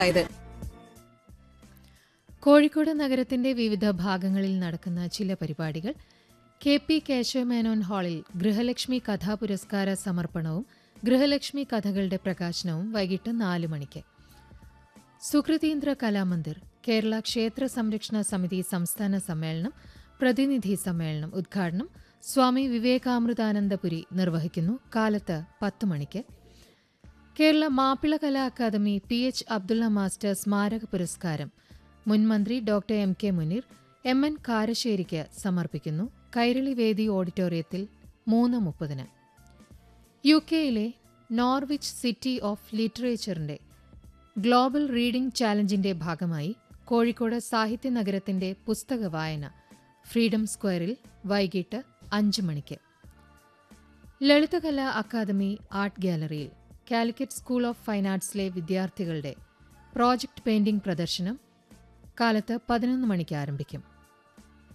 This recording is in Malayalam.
ആയത് കോഴിക്കോട് നഗരത്തിന്റെ വിവിധ ഭാഗങ്ങളിൽ നടക്കുന്ന ചില പരിപാടികൾ കെ പി കേശവമേനോൻ ഹാളിൽ ഗൃഹലക്ഷ്മി കഥാപുരസ്കാര സമർപ്പണവും ഗൃഹലക്ഷ്മി കഥകളുടെ പ്രകാശനവും വൈകിട്ട് നാല് മണിക്ക് സുകൃതീന്ദ്ര കലാമന്ദിർ കേരള ക്ഷേത്ര സംരക്ഷണ സമിതി സംസ്ഥാന സമ്മേളനം പ്രതിനിധി സമ്മേളനം ഉദ്ഘാടനം സ്വാമി വിവേകാമൃതാനന്ദപുരി നിർവഹിക്കുന്നു കാലത്ത് പത്ത് മണിക്ക് Kerala Mappila Kala academy P H Abdulla master സ്മാരക പുരസ്കാരം മുൻ മന്ത്രി doctor M K Muneer M N കാരശ്ശേരിക്ക് സമർപ്പിക്കുന്നു കൈരളി വേദി ഓഡിറ്റോറിയത്തിൽ മൂന്ന് മുപ്പതിന് യു കെയിലെ നോർവിച്ച് സിറ്റി ഓഫ് ലിറ്ററേച്ചറിന്റെ ഗ്ലോബൽ റീഡിംഗ് ചാലഞ്ചിന്റെ ഭാഗമായി കോഴിക്കോട് സാഹിത്യ നഗരത്തിന്റെ പുസ്തക വായന ഫ്രീഡം സ്ക്വയറിൽ വൈകിട്ട് അഞ്ച് മണിക്ക് ലളിതകലാ അക്കാദമി ആർട്ട് ഗാലറിയിൽ കാലിക്കറ്റ് സ്കൂൾ ഓഫ് ഫൈൻ ആർട്സിലെ വിദ്യാർത്ഥികളുടെ പ്രോജക്ട് പെയിന്റിംഗ് പ്രദർശനം കാലത്ത് പതിനൊന്ന് മണിക്ക് ആരംഭിക്കും